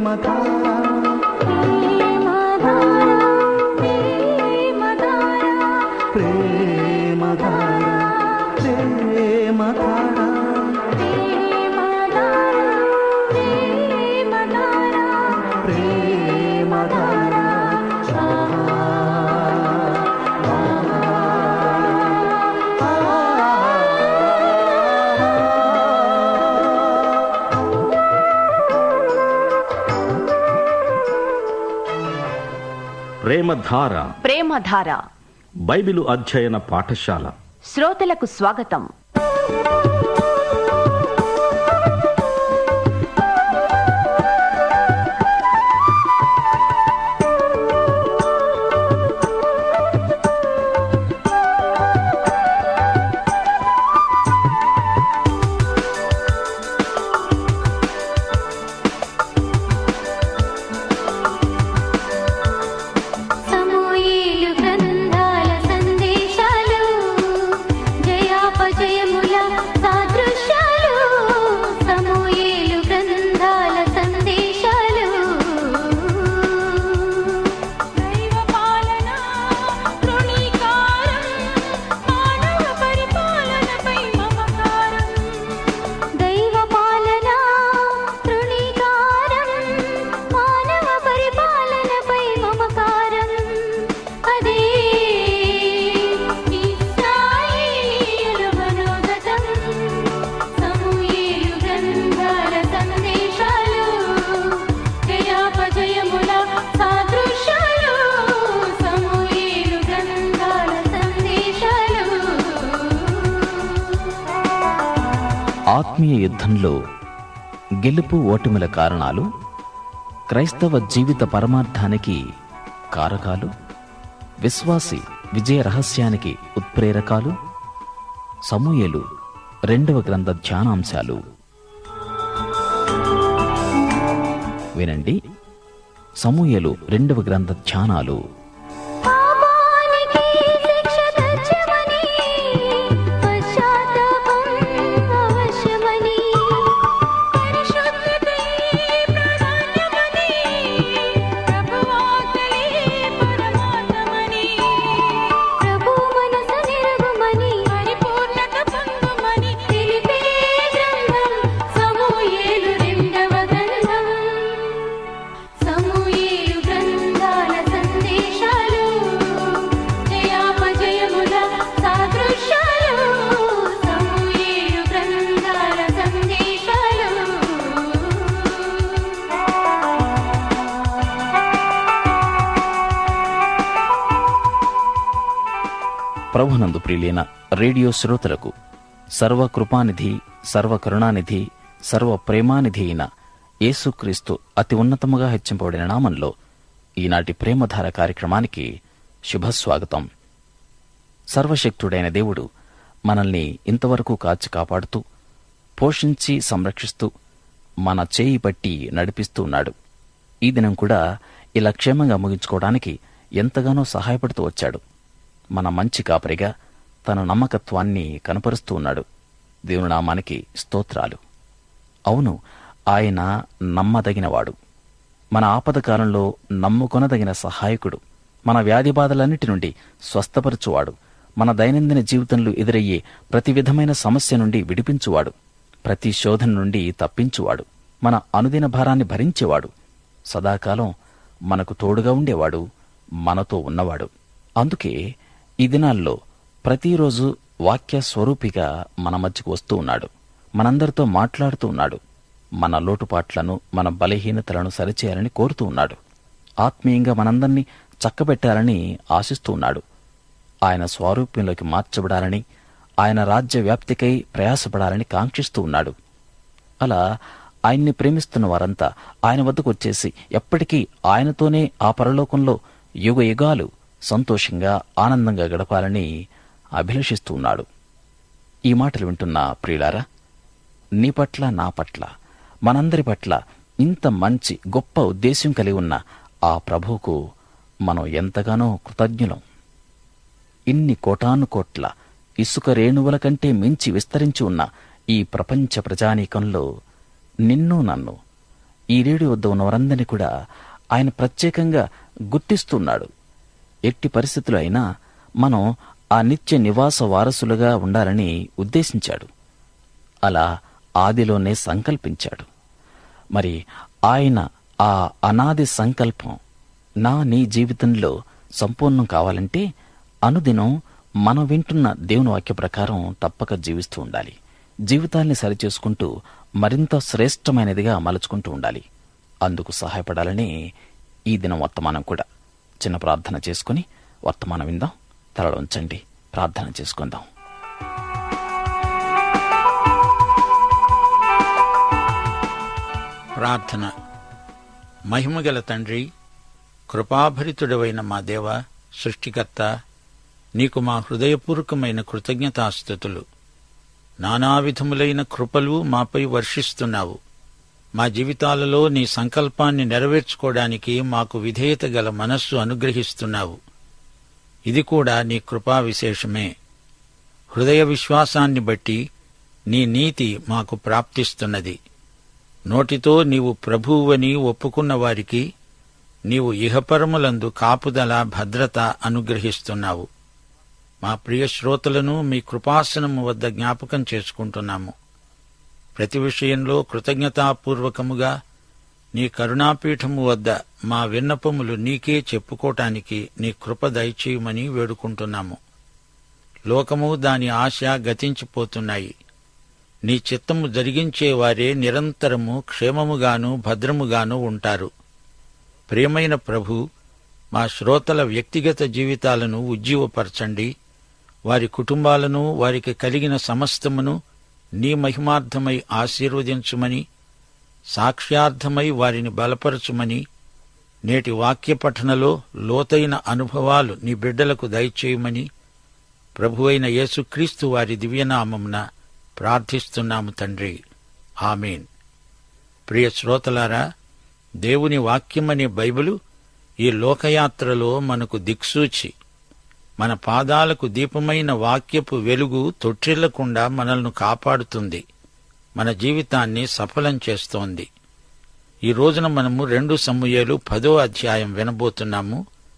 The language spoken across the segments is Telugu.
ప్రేమధార ప్రేమధార బైబిలు అధ్యయన పాఠశాల శ్రోతలకు స్వాగతం సమూయేలు గ్రంథాల సందేశాలు జయాపజయముల సాదృశ్యాలు సమూయేలు గ్రంథాల సందేశాలు దైవ పాలన తృణీకారం మానవ పరిపాలనపై మమకారం దైవ పాలన తృణీకారం మానవ పరిపాలనపై మమకారం అదే ఇస్రాయేలీయుల మనోగతం సమూయేలు గ్రంథాల సందేశాలు జయాపజయముల సాదృశ్యాలు సమూయేలు గ్రంథాల సందేశాలు ఆత్మీయ యుద్ధంలో గెలుపు ఓటమిల కారణాలు క్రైస్తవ జీవిత పరమార్థానికి కారకాలు విశ్వాసి విజయ రహస్యానికి ఉత్ప్రేరకాలు సమూయేలు రెండవ గ్రంథ ధ్యానాంశాలు వినండి సమూయేలు రెండవ గ్రంథ ధ్యానాలు పాపానికి శిక్ష తెచ్చమని పశ్చాత్తాపం అవశ్యమని పరిశుద్ధతే ప్రాధాన్యమని ప్రభువాకలే పరమార్థమని ప్రభు మనస నిరగుమని పరిపూర్ణత పొందుమని తెలిపే గ్రంథం సమూయేలు రెండవ గ్రంథం సమూయేలు గ్రంథాల సందేశాలు జయాపజయముల సాదృశ్యాలు సమూయేలు గ్రంథాల సందేశాలు ప్రభునందు ప్రియులైన రేడియో శ్రోతలకు సర్వ కృపానిధి సర్వ కరుణానిధి సర్వ ప్రేమానిధి అయిన యేసుక్రీస్తు అతి ఉన్నతముగా హెచ్చింపబడిన నామంలో ఈనాటి ప్రేమధార కార్యక్రమానికి శుభస్వాగతం సర్వశక్తుడైన దేవుడు మనల్ని ఇంతవరకు కాచి కాపాడుతూ పోషించి సంరక్షిస్తూ మన చేయి పట్టి నడిపిస్తూ ఉన్నాడు ఈ దినం కూడా ఇలా క్షేమంగా ముగించుకోవడానికి ఎంతగానో సహాయపడుతూ వచ్చాడు మన మంచి కాపరిగా తన నమ్మకత్వాన్ని కనపరుస్తూ ఉన్నాడు దేవుని నామానికి స్తోత్రాలు అవును ఆయన నమ్మదగినవాడు మన ఆపద కాలంలో నమ్ముకొనదగిన సహాయకుడు మన వ్యాధి బాధలన్నిటి నుండి స్వస్థపరచువాడు మన దైనందిన జీవితంలో ఎదురయ్యే ప్రతి విధమైన సమస్య నుండి విడిపించువాడు ప్రతి శోధన నుండి తప్పించువాడు మన అనుదిన భారాన్ని భరించేవాడు సదాకాలం మనకు తోడుగా ఉండేవాడు మనతో ఉన్నవాడు అందుకే ఈ దినాల్లో ప్రతిరోజు వాక్య స్వరూపిగా మన మధ్యకు వస్తూ ఉన్నాడు మనందరితో మాట్లాడుతూ ఉన్నాడు మన లోటుపాట్లను మన బలహీనతలను సరిచేయాలని కోరుతూ ఉన్నాడు ఆత్మీయంగా మనందరినీ చక్కబెట్టాలని ఆశిస్తూ ఉన్నాడు ఆయన స్వారూప్యంలోకి మార్చబడాలని ఆయన రాజ్య వ్యాప్తికై ప్రయాసపడాలని కాంక్షిస్తూ ఉన్నాడు అలా ఆయన్ని ప్రేమిస్తున్న వారంతా ఆయన వద్దకు వచ్చేసి ఎప్పటికీ ఆయనతోనే ఆ పరలోకంలో యుగ యుగాలు సంతోషంగా ఆనందంగా గడపాలని అభిలషిస్తూ ఉన్నాడు ఈ మాటలు వింటున్న ప్రియులారా నీ పట్ల నా పట్ల మనందరి పట్ల ఇంత మంచి గొప్ప ఉద్దేశ్యం కలిగి ఉన్న ఆ ప్రభువుకు మనం ఎంతగానో కృతజ్ఞులం ఇన్ని కోటాను కోట్ల ఇసుక రేణువుల కంటే మించి విస్తరించి ఉన్న ఈ ప్రపంచ ప్రజానీకంలో నిన్ను నన్ను ఈ రేడియో వద్ద ఉన్న వారందరినీ కూడా ఆయన ప్రత్యేకంగా గుర్తిస్తున్నాడు ఎట్టి పరిస్థితులు అయినా మనం ఆ నిత్య నివాస వారసులుగా ఉండాలని ఉద్దేశించాడు అలా ఆదిలోనే సంకల్పించాడు మరి ఆయన ఆ అనాది సంకల్పం నా నీ జీవితంలో సంపూర్ణం కావాలంటే అనుదినం మనం వింటున్న దేవుని వాక్య ప్రకారం తప్పక జీవిస్తూ ఉండాలి జీవితాల్ని సరిచేసుకుంటూ మరింత శ్రేష్టమైనదిగా మలుచుకుంటూ ఉండాలి అందుకు సహాయపడాలని ఈ దినం వర్తమానం కూడా చిన్న ప్రార్థన చేసుకుని వర్తమానం విందాం తలలో ఉంచండి ప్రార్థన చేసుకుందాం ప్రార్థన మహిమగల తండ్రి కృపాభరితుడవైన మా దేవ సృష్టికర్త నీకు మా హృదయపూర్వకమైన కృతజ్ఞతాస్థుతులు నానావిధములైన కృపలు మాపై వర్షిస్తున్నావు మా జీవితాలలో నీ సంకల్పాన్ని నెరవేర్చుకోవడానికి మాకు విధేయత గల మనస్సు అనుగ్రహిస్తున్నావు ఇది కూడా నీ కృపా విశేషమే హృదయ విశ్వాసాన్ని బట్టి నీ నీతి మాకు ప్రాప్తిస్తున్నది నోటితో నీవు ప్రభువువని ఒప్పుకున్న వారికి నీవు ఇహపరములందు కాపుదల భద్రత అనుగ్రహిస్తున్నావు మా ప్రియ శ్రోతలను మీ కృపాసనము వద్ద జ్ఞాపకం చేసుకుంటున్నాము ప్రతి విషయంలో కృతజ్ఞతాపూర్వకముగా నీ కరుణాపీఠము వద్ద మా విన్నపములు నీకే చెప్పుకోటానికి నీ కృప దయచేయమని వేడుకుంటున్నాము లోకము దాని ఆశ గతించిపోతున్నాయి నీ చిత్తము జరిగించేవారే నిరంతరము క్షేమముగాను భద్రముగాను ఉంటారు ప్రియమైన ప్రభు మా శ్రోతల వ్యక్తిగత జీవితాలను ఉజ్జీవపరచండి వారి కుటుంబాలను వారికి కలిగిన సమస్తమును నీ మహిమార్థమై ఆశీర్వదించుమని సాక్ష్యార్థమై వారిని బలపరచుమని నేటి వాక్య పఠనలో లోతైన అనుభవాలు నీ బిడ్డలకు దయచేయమని ప్రభువైన యేసుక్రీస్తు వారి దివ్యనామమున ప్రార్థిస్తున్నాము తండ్రి ఆమెన్ ప్రియ శ్రోతలారా దేవుని వాక్యమనే బైబిలు ఈ లోకయాత్రలో మనకు దిక్సూచి మన పాదాలకు దీపమైన వాక్యపు వెలుగు తొట్టిల్లకుండా మనల్ని కాపాడుతుంది మన జీవితాన్ని సఫలం చేస్తోంది ఈ రోజున మనము రెండు సమూహలు పదో అధ్యాయం వినబోతున్నాము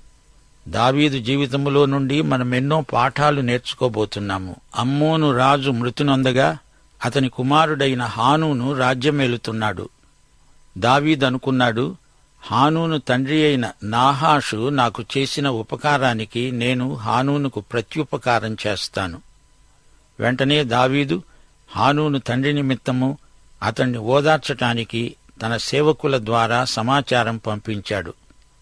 దావీదు జీవితములో నుండి మనం ఎన్నో పాఠాలు నేర్చుకోబోతున్నాము అమ్మోను రాజు మృతునొందగా అతని కుమారుడైన హానూను రాజ్యమేలుతున్నాడు దావీదు అనుకున్నాడు హానూను తండ్రి అయిన నాహాషు నాకు చేసిన ఉపకారానికి నేను హానూనుకు ప్రత్యుపకారం చేస్తాను వెంటనే దావీదు హానూను తండ్రి నిమిత్తము అతన్ని ఓదార్చటానికి తన సేవకుల ద్వారా సమాచారం పంపించాడు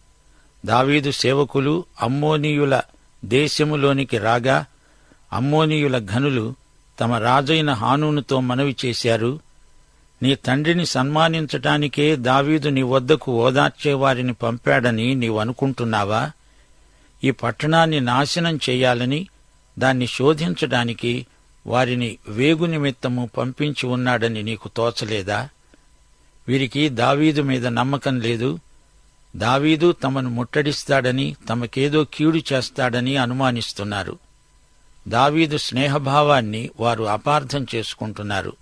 దావీదు సేవకులు అమ్మోనీయుల దేశములోనికి రాగా అమ్మోనీయుల ఘనులు తమ రాజైన హానూనుతో మనవి చేశారు నీ తండ్రిని సన్మానించటానికే దావీదు నీ వద్దకు ఓదార్చేవారిని పంపాడని నీవు అనుకుంటున్నావా ఈ పట్టణాన్ని నాశనం చేయాలని దాన్ని శోధించడానికి వారిని వేగు నిమిత్తము పంపించి ఉన్నాడని నీకు తోచలేదా వీరికి దావీదు మీద నమ్మకం లేదు దావీదు తమను ముట్టడిస్తాడని తమకేదో కీడు చేస్తాడని అనుమానిస్తున్నారు దావీదు స్నేహభావాన్ని వారు అపార్థం చేసుకుంటున్నారు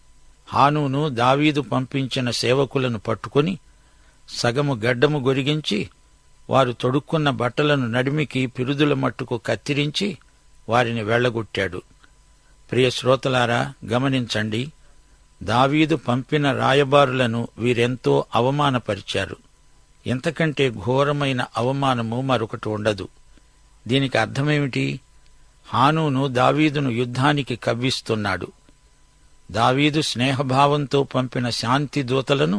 హానూను దావీదు పంపించిన సేవకులను పట్టుకుని సగము గడ్డము గొరిగించి వారు తొడుక్కున్న బట్టలను నడిమికి పిరుదుల మట్టుకు కత్తిరించి వారిని వెళ్లగొట్టాడు ప్రియ శ్రోతలారా గమనించండి దావీదు పంపిన రాయబారులను వీరెంతో అవమానపరిచారు ఎంతకంటే ఘోరమైన అవమానము మరొకటి ఉండదు దీనికి అర్థమేమిటి హానూను దావీదును యుద్ధానికి కవ్విస్తున్నాడు దావీదు స్నేహభావంతో పంపిన శాంతి దూతలను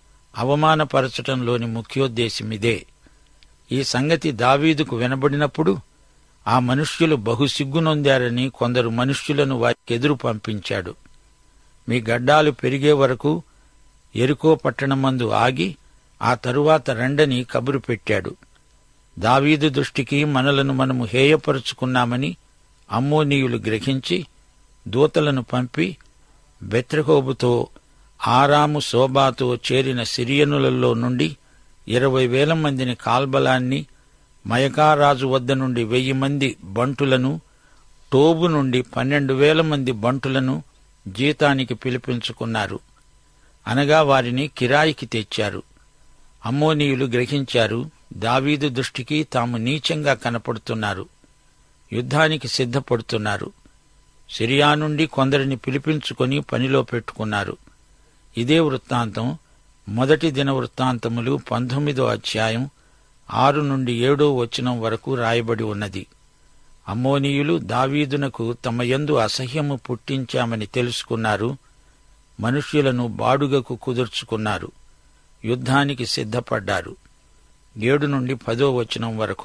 అవమానపరచటంలోని ముఖ్యోద్దేశమిదే ఈ సంగతి దావీదుకు వినబడినప్పుడు ఆ మనుష్యులు బహు సిగ్గునొందారని కొందరు మనుష్యులను వారికెదురు పంపించాడు మీ గడ్డాలు పెరిగే వరకు ఎరుకో పట్టణమందు ఆగి ఆ తరువాత రండని కబురు పెట్టాడు దావీదు దృష్టికి మనలను మనము హేయపరుచుకున్నామని అమ్మోనీయులు గ్రహించి దూతలను పంపి బెత్రహోబుతో ఆరాము శోభాతో చేరిన సిరియనులలో నుండి ఇరవై వేల మందిని కాల్బలాన్ని మయకారాజు వద్ద నుండి వెయ్యి మంది బంటులను టోబు నుండి పన్నెండు వేల మంది బంటులను జీతానికి పిలిపించుకున్నారు అనగా వారిని కిరాయికి తెచ్చారు అమ్మోనీయులు గ్రహించారు దావీదు దృష్టికి తాము నీచంగా కనపడుతున్నారు యుద్ధానికి సిద్ధపడుతున్నారు సిరియా నుండి కొందరిని పిలిపించుకొని పనిలో పెట్టుకున్నారు ఇదే వృత్తాంతం మొదటి దిన వృత్తాంతములు పంతొమ్మిదో అధ్యాయం ఆరు నుండి ఏడో వచనం వరకు రాయబడి ఉన్నది అమ్మోనీయులు దావీదునకు తమ యందు అసహ్యము పుట్టించామని తెలుసుకున్నారు మనుష్యులను బాడుగకు కుదుర్చుకున్నారు యుద్ధానికి సిద్ధపడ్డారు ఏడు నుండి పదో వచనం వరకు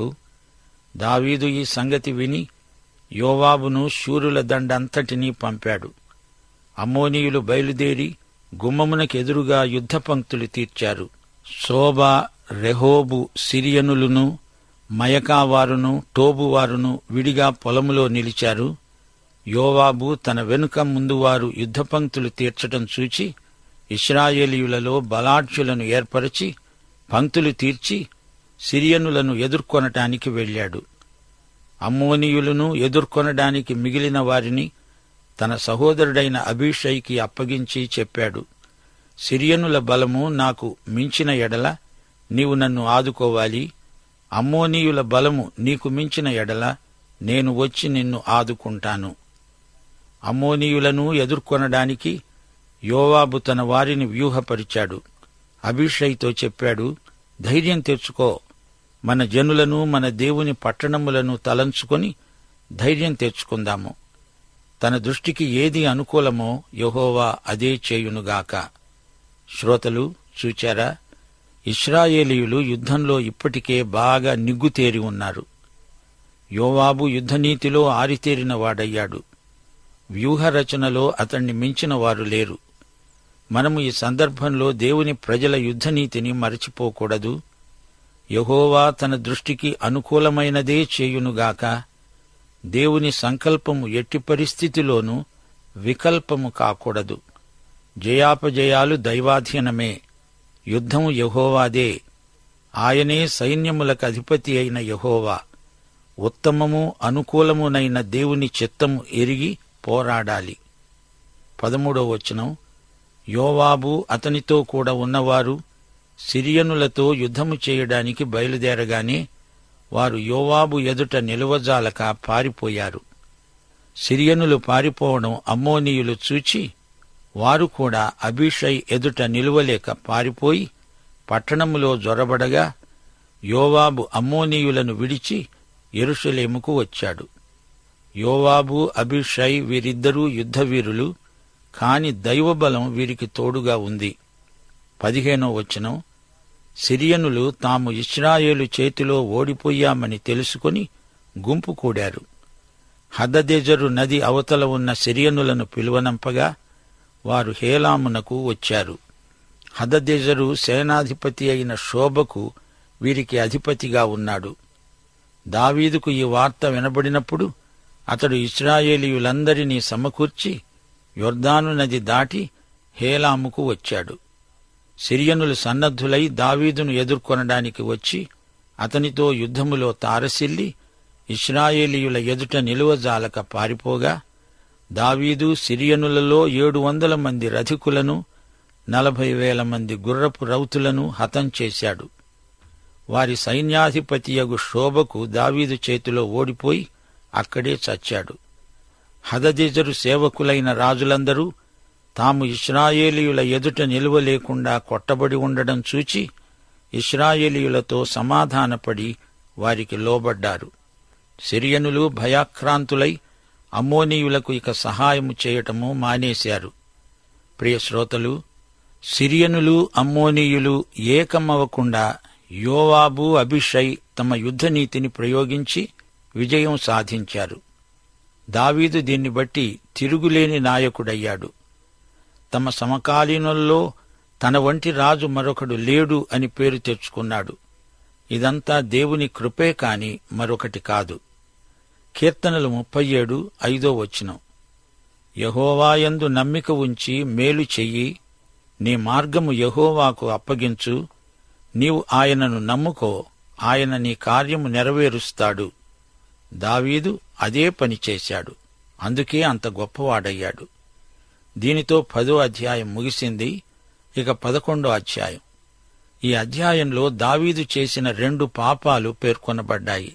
దావీదు ఈ సంగతి విని యోవాబును శూరుల దండంతటినీ పంపాడు అమ్మోనీయులు బయలుదేరి గుమ్మమునకెదురుగా యుద్ధ పంక్తులు తీర్చారు శోభా రెహోబు సిరియనులును మయకావారును టోబువారును విడిగా పొలములో నిలిచారు యోవాబు తన వెనుక ముందువారు యుద్ధ పంక్తులు తీర్చటం చూచి ఇస్రాయేలీయులలో బలాఢ్యులను ఏర్పరచి పంక్తులు తీర్చి సిరియనులను ఎదుర్కొనటానికి వెళ్ళాడు అమ్మోనీయులను ఎదుర్కొనడానికి మిగిలిన వారిని తన సహోదరుడైన అభిషైకి అప్పగించి చెప్పాడు సిరియనుల బలము నాకు మించిన ఎడల నీవు నన్ను ఆదుకోవాలి అమ్మోనీయుల బలము నీకు మించిన ఎడల నేను వచ్చి నిన్ను ఆదుకుంటాను అమ్మోనీయులను ఎదుర్కొనడానికి యోవాబు తన వారిని వ్యూహపరిచాడు అభిషయ్తో చెప్పాడు ధైర్యం తెచ్చుకో మన జనులను మన దేవుని పట్టణములను తలంచుకొని ధైర్యం తెచ్చుకుందాము తన దృష్టికి ఏది అనుకూలమో యెహోవా అదే చేయునుగాక శ్రోతలు చూచారా ఇస్రాయేలీయులు యుద్ధంలో ఇప్పటికే బాగా నిగ్గుతేరి ఉన్నారు యోవాబు యుద్ధనీతిలో ఆరితేరిన వాడయ్యాడు వ్యూహరచనలో అతణ్ణి మించిన వారు లేరు మనము ఈ సందర్భంలో దేవుని ప్రజల యుద్ధనీతిని మరచిపోకూడదు యహోవా తన దృష్టికి అనుకూలమైనదే చేయునుగాక దేవుని సంకల్పము ఎట్టి పరిస్థితిలోనూ వికల్పము కాకూడదు జయాపజయాలు దైవాధీనమే యుద్ధము యహోవాదే ఆయనే సైన్యములకు అధిపతి అయిన యహోవా ఉత్తమము అనుకూలమునైన దేవుని చిత్తము ఎరిగి పోరాడాలి పదమూడో వచనం యోవాబు అతనితో కూడా ఉన్నవారు సిరియనులతో యుద్ధము చేయడానికి బయలుదేరగానే వారు యోవాబు ఎదుట నిలువజాలక పారిపోయారు సిరియనులు పారిపోవడం అమ్మోనీయులు చూచి వారు కూడా అభిషై ఎదుట నిలువలేక పారిపోయి పట్టణములో జొరబడగా యోవాబు అమ్మోనీయులను విడిచి ఎరుషలేముకు వచ్చాడు యోవాబు అభిషై వీరిద్దరూ యుద్ధవీరులు కాని దైవబలం వీరికి తోడుగా ఉంది పదిహేనో వచనం సిరియనులు తాము ఇస్రాయేలు చేతిలో ఓడిపోయామని తెలుసుకుని గుంపు కూడారు హదదెజరు నది అవతల ఉన్న సిరియనులను పిలువనంపగా వారు హేలామునకు వచ్చారు హదదెజరు సేనాధిపతి అయిన శోభకు వీరికి అధిపతిగా ఉన్నాడు దావీదుకు ఈ వార్త వినబడినప్పుడు అతడు ఇస్రాయేలీయులందరినీ సమకూర్చి యొర్దాను నది దాటి హేలాముకు వచ్చాడు సిరియనులు సన్నద్ధులై దావీదును ఎదుర్కొనడానికి వచ్చి అతనితో యుద్ధములో తారసిల్లి ఇస్రాయేలీయుల ఎదుట నిలువజాలక పారిపోగా దావీదు సిరియనులలో ఏడు వందల మంది రథికులను నలభై వేల మంది గుర్రపు రౌతులను హతం చేశాడు వారి సైన్యాధిపతియగు శోభకు దావీదు చేతిలో ఓడిపోయి అక్కడే చచ్చాడు హదదెజరు సేవకులైన రాజులందరూ తాము ఇస్రాయేలీయుల ఎదుట నిలువలేకుండా కొట్టబడి ఉండడం చూచి ఇస్రాయేలీయులతో సమాధానపడి వారికి లోబడ్డారు సిరియనులు భయాక్రాంతులై అమ్మోనీయులకు ఇక సహాయము చేయటము మానేశారు ప్రియ శ్రోతలు సిరియనులు అమ్మోనీయులు ఏకమవ్వకుండా యోవాబు అభిషై తమ యుద్ధనీతిని ప్రయోగించి విజయం సాధించారు దావీదు దీన్ని బట్టి తిరుగులేని నాయకుడయ్యాడు తమ సమకాలీనుల్లో తన వంటి రాజు మరొకడు లేడు అని పేరు తెచ్చుకున్నాడు ఇదంతా దేవుని కృపే కాని మరొకటి కాదు కీర్తనలు ముప్పై ఏడు ఐదో వచనం యహోవాయందు నమ్మిక ఉంచి మేలు చెయ్యి నీ మార్గము యహోవాకు అప్పగించు నీవు ఆయనను నమ్ముకో ఆయన నీ కార్యము నెరవేరుస్తాడు దావీదు అదే పని చేశాడు అందుకే అంత గొప్పవాడయ్యాడు దీనితో పదో అధ్యాయం ముగిసింది ఇక పదకొండో అధ్యాయం ఈ అధ్యాయంలో దావీదు చేసిన రెండు పాపాలు పేర్కొనబడ్డాయి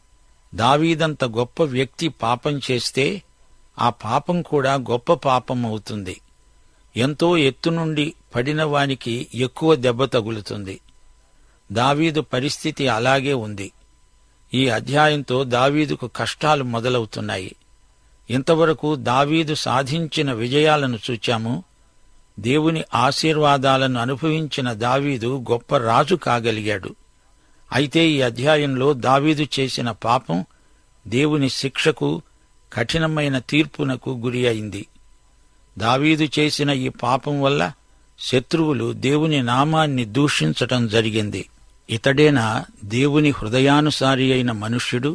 దావీదంత గొప్ప వ్యక్తి పాపం చేస్తే ఆ పాపం కూడా గొప్ప పాపం అవుతుంది ఎంతో ఎత్తు నుండి పడిన వానికి ఎక్కువ దెబ్బ తగులుతుంది దావీదు పరిస్థితి అలాగే ఉంది ఈ అధ్యాయంతో దావీదుకు కష్టాలు మొదలవుతున్నాయి ఇంతవరకు దావీదు సాధించిన విజయాలను చూచాము దేవుని ఆశీర్వాదాలను అనుభవించిన దావీదు గొప్ప రాజు కాగలిగాడు అయితే ఈ అధ్యాయంలో దావీదు చేసిన పాపం దేవుని శిక్షకు కఠినమైన తీర్పునకు గురి అయింది దావీదు చేసిన ఈ పాపం వల్ల శత్రువులు దేవుని నామాన్ని దూషించటం జరిగింది ఇతడేనా దేవుని హృదయానుసారి అయిన మనుష్యుడు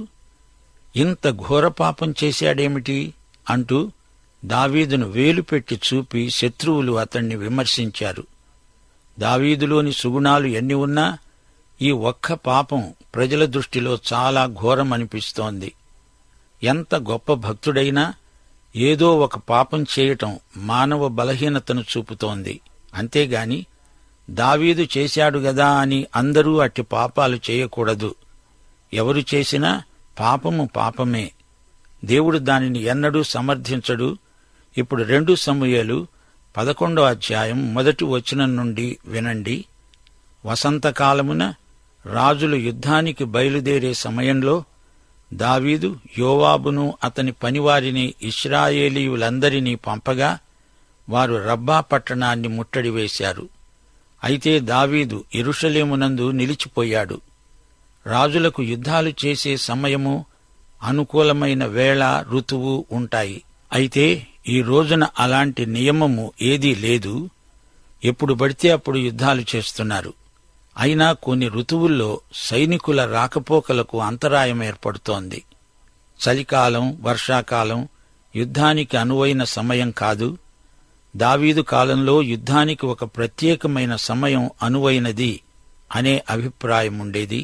ఇంత ఘోర పాపం చేశాడేమిటి అంటూ దావీదును వేలు పెట్టి చూపి శత్రువులు అతణ్ణి విమర్శించారు దావీదులోని సుగుణాలు ఎన్ని ఉన్నా ఈ ఒక్క పాపం ప్రజల దృష్టిలో చాలా ఘోరం అనిపిస్తోంది ఎంత గొప్ప భక్తుడైనా ఏదో ఒక పాపం చేయటం మానవ బలహీనతను చూపుతోంది అంతేగాని దావీదు చేశాడు గదా అని అందరూ అట్టి పాపాలు చేయకూడదు ఎవరు చేసినా పాపము పాపమే దేవుడు దానిని ఎన్నడూ సమర్థించడు ఇప్పుడు రెండు సమూయేలు పదకొండో అధ్యాయం మొదటి వచనం నుండి వినండి వసంతకాలమున రాజులు యుద్ధానికి బయలుదేరే సమయంలో దావీదు యోవాబును అతని పనివారిని ఇస్రాయేలీయులందరినీ పంపగా వారు రబ్బా పట్టణాన్ని ముట్టడి వేశారు అయితే దావీదు ఇరుషలేమునందు నిలిచిపోయాడు రాజులకు యుద్ధాలు చేసే సమయము అనుకూలమైన వేళ ఋతువు ఉంటాయి అయితే ఈ రోజున అలాంటి నియమము ఏదీ లేదు ఎప్పుడు పడితే అప్పుడు యుద్ధాలు చేస్తున్నారు అయినా కొన్ని ఋతువుల్లో సైనికుల రాకపోకలకు అంతరాయం ఏర్పడుతోంది చలికాలం వర్షాకాలం యుద్ధానికి అనువైన సమయం కాదు దావీదు కాలంలో యుద్ధానికి ఒక ప్రత్యేకమైన సమయం అనువైనది అనే అభిప్రాయం ఉండేది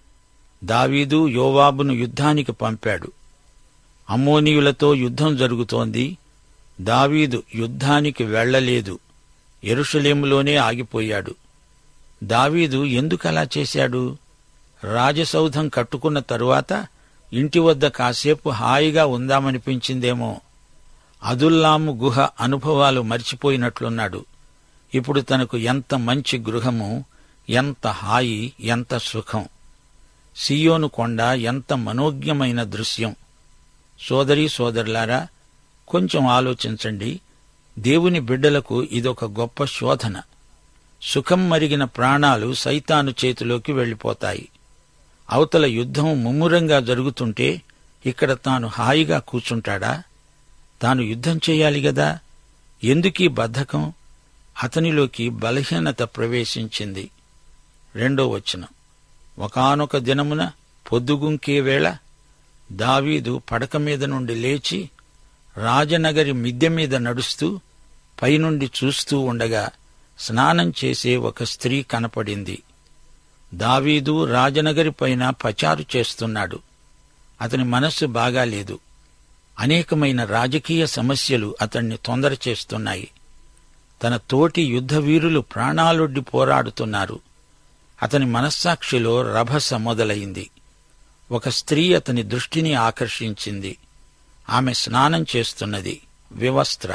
దావీదు యోవాబును యుద్ధానికి పంపాడు అమ్మోనీయులతో యుద్ధం జరుగుతోంది దావీదు యుద్ధానికి వెళ్లలేదు ఎరుషలేములోనే ఆగిపోయాడు దావీదు ఎందుకలా చేశాడు రాజసౌధం కట్టుకున్న తరువాత ఇంటి వద్ద కాసేపు హాయిగా ఉందామనిపించిందేమో అదుల్లాము గుహ అనుభవాలు మర్చిపోయినట్లున్నాడు ఇప్పుడు తనకు ఎంత మంచి గృహము ఎంత హాయి ఎంత సుఖం సియోను కొండ ఎంత మనోజ్ఞమైన దృశ్యం సోదరీ సోదరులారా కొంచెం ఆలోచించండి దేవుని బిడ్డలకు ఇదొక గొప్ప శోధన సుఖం మరిగిన ప్రాణాలు సైతాను చేతిలోకి వెళ్ళిపోతాయి అవతల యుద్ధం ముమ్మురంగా జరుగుతుంటే ఇక్కడ తాను హాయిగా కూర్చుంటాడా తాను యుద్ధం చేయాలి గదా ఎందుకీ బద్ధకం అతనిలోకి బలహీనత ప్రవేశించింది రెండో వచనం ఒకానొక దినమున పొద్దుగుంకే వేళ దావీదు పడక మీద నుండి లేచి రాజనగరి మిద్దె మీద నడుస్తూ పైనుండి చూస్తూ ఉండగా స్నానం చేసే ఒక స్త్రీ కనపడింది దావీదు రాజనగరి పైన పచారు చేస్తున్నాడు అతని మనస్సు బాగాలేదు అనేకమైన రాజకీయ సమస్యలు అతన్ని తొందర చేస్తున్నాయి తన తోటి యుద్ధవీరులు ప్రాణాలొడ్డి పోరాడుతున్నారు అతని మనస్సాక్షిలో రభస మొదలైంది ఒక స్త్రీ అతని దృష్టిని ఆకర్షించింది ఆమె స్నానం చేస్తున్నది వివస్త్ర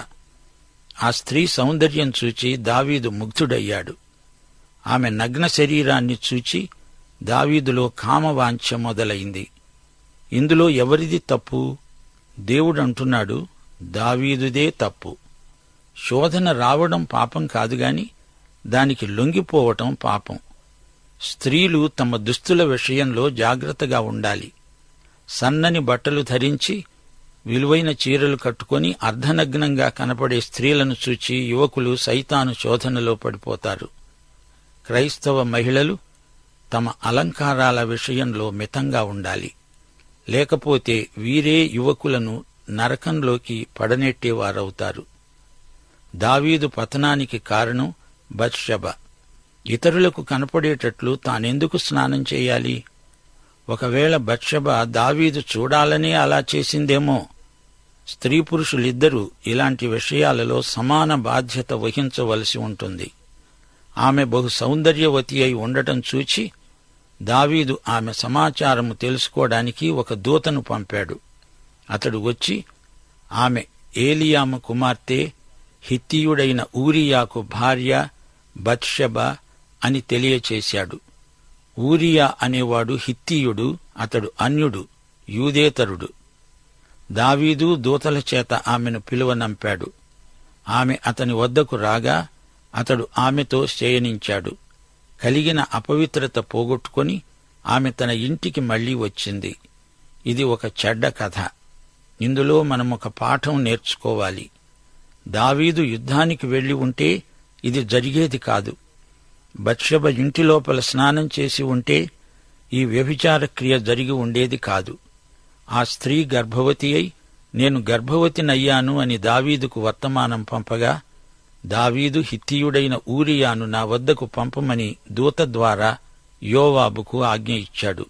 ఆ స్త్రీ సౌందర్యం చూచి దావీదు ముగ్ధుడయ్యాడు ఆమె నగ్న శరీరాన్ని చూచి దావీదులో కామవాంఛ మొదలైంది ఇందులో ఎవరిది తప్పు దేవుడు అంటున్నాడు దావీదుదే తప్పు శోధన రావడం పాపం కాదుగాని దానికి లొంగిపోవటం పాపం స్త్రీలు తమ దుస్తుల విషయంలో జాగ్రత్తగా ఉండాలి సన్నని బట్టలు ధరించి విలువైన చీరలు కట్టుకొని అర్ధనగ్నంగా కనపడే స్త్రీలను చూచి యువకులు సైతాను శోధనలో పడిపోతారు క్రైస్తవ మహిళలు తమ అలంకారాల విషయంలో మితంగా ఉండాలి లేకపోతే వీరే యువకులను నరకంలోకి పడనెట్టేవారవుతారు దావీదు పతనానికి కారణం బత్షబ ఇతరులకు కనపడేటట్లు తానెందుకు స్నానం చేయాలి ఒకవేళ బత్షబ దావీదు చూడాలనే అలా చేసిందేమో స్త్రీ పురుషులిద్దరూ ఇలాంటి విషయాలలో సమాన బాధ్యత వహించవలసి ఉంటుంది ఆమె బహు సౌందర్యవతి అయి ఉండటం చూచి దావీదు ఆమె సమాచారము తెలుసుకోవడానికి ఒక దూతను పంపాడు అతడు వచ్చి ఆమె ఏలియామ కుమార్తె హిత్తియుడైన ఊరియాకు భార్య బత్షబ అని తెలియచేశాడు ఊరియా అనేవాడు హిత్తీయుడు అతడు అన్యుడు యూదేతరుడు దావీదు దూతల చేత ఆమెను పిలువనంపాడు ఆమె అతని వద్దకు రాగా అతడు ఆమెతో శయనించాడు కలిగిన అపవిత్రత పోగొట్టుకొని ఆమె తన ఇంటికి మళ్లీ వచ్చింది ఇది ఒక చెడ్డ కథ ఇందులో మనం ఒక పాఠం నేర్చుకోవాలి దావీదు యుద్ధానికి వెళ్లి ఉంటే ఇది జరిగేది కాదు బత్షబ ఇంటి లోపల స్నానం చేసి ఉంటే ఈ వ్యభిచార క్రియ జరిగి ఉండేది కాదు ఆ స్త్రీ గర్భవతి అయి నేను గర్భవతినయ్యాను అని దావీదుకు వర్తమానం పంపగా దావీదు హిత్తియుడైన ఊరియాను నా వద్దకు పంపమని దూత ద్వారా యోవాబుకు ఆజ్ఞ ఇచ్చాడు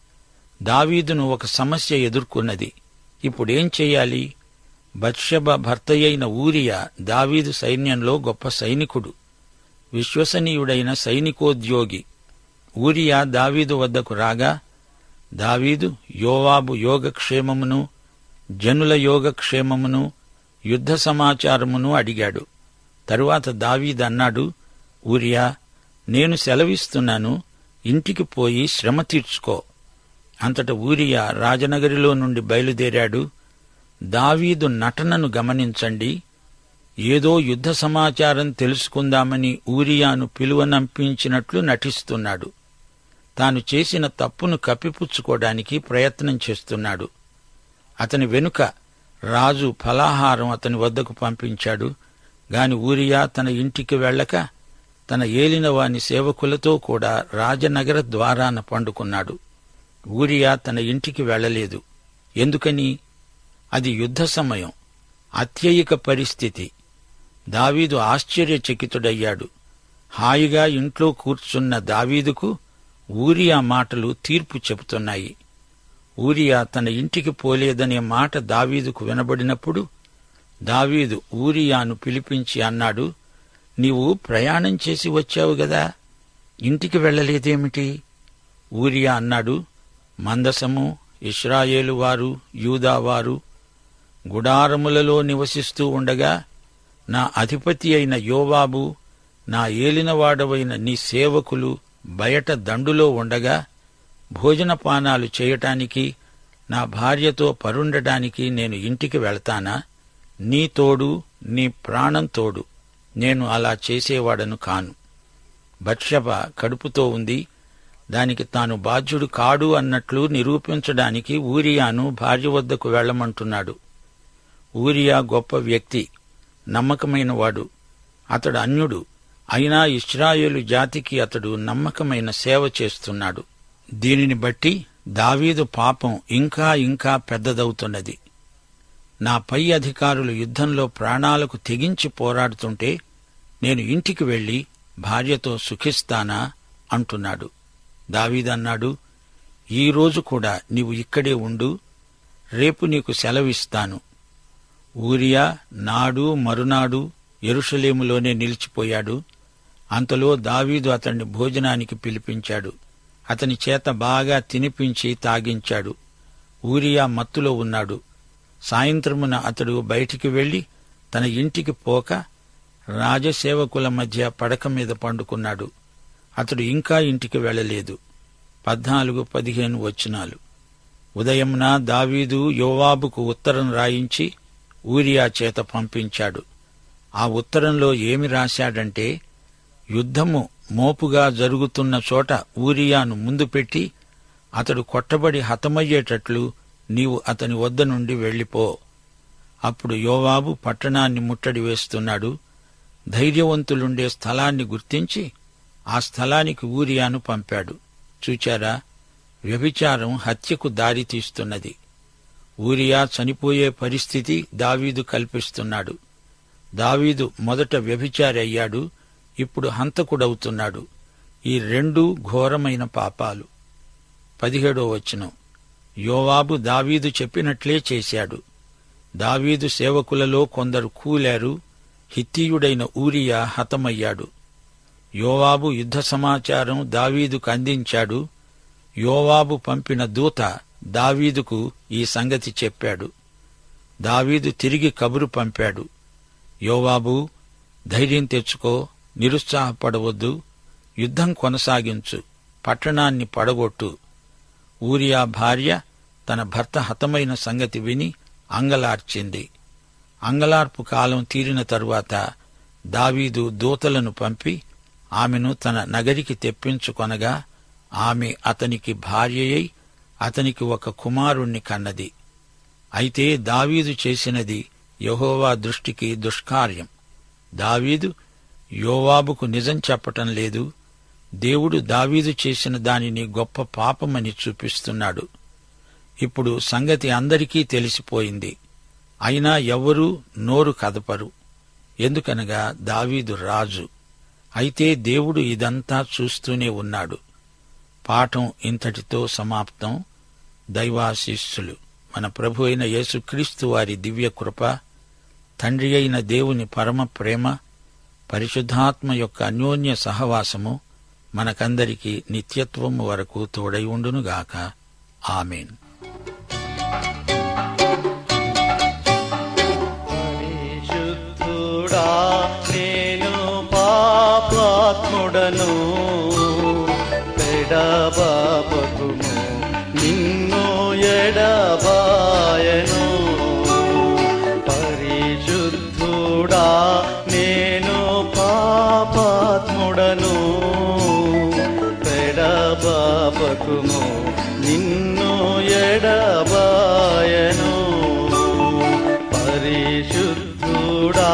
దావీదును ఒక సమస్య ఎదుర్కొన్నది ఇప్పుడేం చెయ్యాలి బత్షబ భర్తయైన ఊరియా దావీదు సైన్యంలో గొప్ప సైనికుడు విశ్వసనీయుడైన సైనికోద్యోగి ఊరియా దావీదు వద్దకు రాగా దావీదు యోవాబు యోగక్షేమమును జనుల యోగక్షేమమును యుద్ధ సమాచారమును అడిగాడు తరువాత దావీదు అన్నాడు ఊరియా నేను సెలవిస్తున్నాను ఇంటికి పోయి శ్రమ తీర్చుకో అంతట ఊరియా రాజనగరిలో నుండి బయలుదేరాడు దావీదు నటనను గమనించండి ఏదో యుద్ధ సమాచారం తెలుసుకుందామని ఊరియాను పిలువనంపించినట్లు నటిస్తున్నాడు తాను చేసిన తప్పును కప్పిపుచ్చుకోవడానికి ప్రయత్నం చేస్తున్నాడు అతని వెనుక రాజు ఫలాహారం అతని వద్దకు పంపించాడు గాని ఊరియా తన ఇంటికి వెళ్ళక తన ఏలినవాని సేవకులతో కూడా రాజనగర ద్వారాన పండుకున్నాడు ఊరియా తన ఇంటికి వెళ్ళలేదు ఎందుకని అది యుద్ధ సమయం అత్యయిక పరిస్థితి దావీదు ఆశ్చర్యచకితుడయ్యాడు హాయిగా ఇంట్లో కూర్చున్న దావీదుకు ఊరియా మాటలు తీర్పు చెబుతున్నాయి ఊరియా తన ఇంటికి పోలేదనే మాట దావీదుకు వినబడినప్పుడు దావీదు ఊరియాను పిలిపించి అన్నాడు నీవు ప్రయాణం చేసి వచ్చావు గదా ఇంటికి వెళ్ళలేదేమిటి ఊరియా అన్నాడు మందసము ఇస్రాయేలు వారు యూదావారు గుడారములలో నివసిస్తూ ఉండగా నా అధిపతి అయిన యోవాబు నా ఏలినవాడవైన నీ సేవకులు బయట దండులో ఉండగా భోజనపానాలు చేయటానికి నా భార్యతో పరుండటానికి నేను ఇంటికి వెళ్తానా నీ తోడు నీ ప్రాణం తోడు నేను అలా చేసేవాడను కాను బత్షబ కడుపుతో ఉంది దానికి తాను బాధ్యుడు కాడు అన్నట్లు నిరూపించడానికి ఊరియాను భార్య వద్దకు వెళ్లమంటున్నాడు ఊరియా గొప్ప వ్యక్తి నమ్మకమైనవాడు అతడు అన్యుడు అయినా ఇస్రాయేలు జాతికి అతడు నమ్మకమైన సేవ చేస్తున్నాడు దీనిని బట్టి దావీదు పాపం ఇంకా ఇంకా పెద్దదవుతున్నది నా పై అధికారులు యుద్ధంలో ప్రాణాలకు తెగించి పోరాడుతుంటే నేను ఇంటికి వెళ్లి భార్యతో సుఖిస్తానా అంటున్నాడు దావీదన్నాడు ఈ రోజు కూడా నీవు ఇక్కడే ఉండు రేపు నీకు సెలవిస్తాను ఊరియా నాడు మరునాడు ఎరుషలేములోనే నిలిచిపోయాడు అంతలో దావీదు అతన్ని భోజనానికి పిలిపించాడు అతని చేత బాగా తినిపించి తాగించాడు ఊరియా మత్తులో ఉన్నాడు సాయంత్రమున అతడు బయటికి వెళ్లి తన ఇంటికి పోక రాజసేవకుల మధ్య పడక మీద పండుకున్నాడు అతడు ఇంకా ఇంటికి వెళ్ళలేదు పద్నాలుగు పదిహేను వచనాలు ఉదయమున దావీదు యోవాబుకు ఉత్తరం రాయించి ఊరియా చేత పంపించాడు ఆ ఉత్తరంలో ఏమి రాశాడంటే యుద్ధము మోపుగా జరుగుతున్న చోట ఊరియాను ముందు పెట్టి అతడు కొట్టబడి హతమయ్యేటట్లు నీవు అతని వద్ద నుండి వెళ్ళిపో అప్పుడు యోవాబు పట్టణాన్ని ముట్టడి వేస్తున్నాడు ధైర్యవంతులుండే స్థలాన్ని గుర్తించి ఆ స్థలానికి ఊరియాను పంపాడు చూచారా వ్యభిచారం హత్యకు దారి తీస్తున్నది ఊరియా చనిపోయే పరిస్థితి దావీదు కల్పిస్తున్నాడు దావీదు మొదట వ్యభిచారి అయ్యాడు ఇప్పుడు హంతకుడవుతున్నాడు ఈ రెండు ఘోరమైన పాపాలు పదిహేడో వచనం యోవాబు దావీదు చెప్పినట్లే చేశాడు దావీదు సేవకులలో కొందరు కూలారు హిత్తీయుడైన ఊరియా హతమయ్యాడు యోవాబు యుద్ధ సమాచారం దావీదుకు అందించాడు యోవాబు పంపిన దూత దావీదుకు ఈ సంగతి చెప్పాడు దావీదు తిరిగి కబురు పంపాడు యోవాబు ధైర్యం తెచ్చుకో నిరుత్సాహపడవద్దు యుద్ధం కొనసాగించు పట్టణాన్ని పడగొట్టు ఊరియా భార్య తన భర్త హతమైన సంగతి విని అంగలార్చింది అంగలార్పు కాలం తీరిన తరువాత దావీదు దూతలను పంపి ఆమెను తన నగరికి తెప్పించుకొనగా ఆమె అతనికి భార్యయై అతనికి ఒక కుమారుణ్ణి కన్నది అయితే దావీదు చేసినది యెహోవా దృష్టికి దుష్కార్యం దావీదు యోవాబుకు నిజం చెప్పటం లేదు దేవుడు దావీదు చేసిన దానిని గొప్ప పాపమని చూపిస్తున్నాడు ఇప్పుడు సంగతి అందరికీ తెలిసిపోయింది అయినా ఎవ్వరూ నోరు కదపరు ఎందుకనగా దావీదు రాజు అయితే దేవుడు ఇదంతా చూస్తూనే ఉన్నాడు పాఠం ఇంతటితో సమాప్తం దైవాశిస్సులు మన ప్రభు అయిన యేసుక్రీస్తు వారి దివ్య కృప తండ్రి అయిన దేవుని పరమ ప్రేమ పరిశుద్ధాత్మ యొక్క అన్యోన్య సహవాసము మనకందరికీ నిత్యత్వము వరకు తోడై ఉండునుగాక ఆమెన్ పరిశుద్ధుడా నేను పాపాత్ముడను పెడబాపకుము నిన్ను ఎడబాయను పరిశుద్ధుడా నేను పాపాత్ముడను పెడబాపకుము నిన్ను ఎడబాయను పరిశుద్ధుడా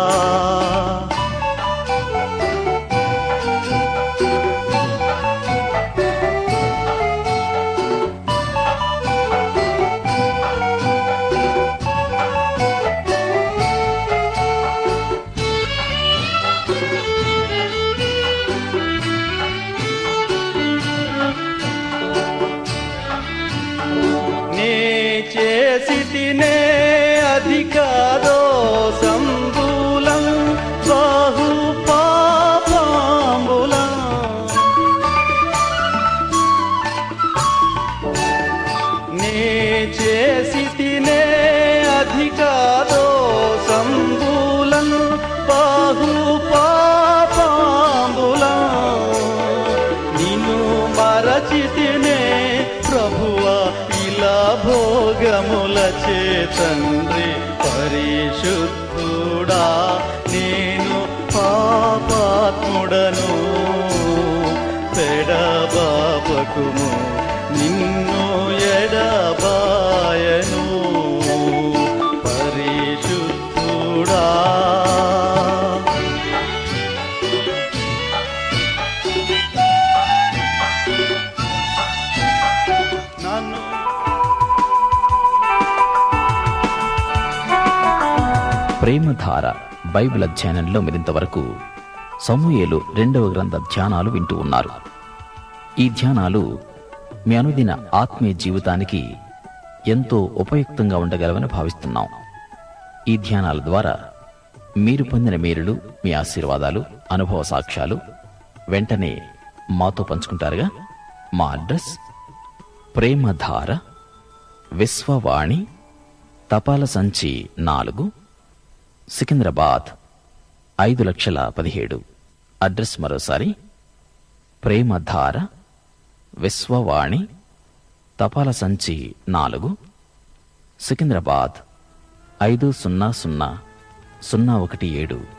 నే చేసి తినే అధికారో సంబూలం బాహు పాపాంబులం నే చేసి తినే అధికారో సంబూలం బాహు పాపాంబులం నిన్ను మరచితినే ప్రభువా ఇలా భోగముల చేతండ్రి పరిశుద్ధుడా నేను పాపాత్ముడను పెడబాపకుము నిన్ను ఎడబాయను పరిశుద్ధుడా నన్ను ప్రేమధార బైబిల్ అధ్యయనంలో మీరింతవరకు సమూయేలు రెండవ గ్రంథ ధ్యానాలు వింటూ ఉన్నారు ఈ ధ్యానాలు మీ అనుదిన ఆత్మీయ జీవితానికి ఎంతో ఉపయుక్తంగా ఉండగలవని భావిస్తున్నాం ఈ ధ్యానాల ద్వారా మీరు పొందిన మేలులు మీ ఆశీర్వాదాలు అనుభవ సాక్ష్యాలు వెంటనే మాతో పంచుకుంటారుగా మా అడ్రస్ ప్రేమధార విశ్వవాణి తపాల సంచి నాలుగు సికింద్రాబాద్ ఐదు లక్షల పదిహేడు అడ్రస్ మరోసారి ప్రేమధార విశ్వవాణి తపాల సంచి నాలుగు సికింద్రాబాద్ ఐదు సున్నా సున్నా సున్నా ఒకటి ఏడు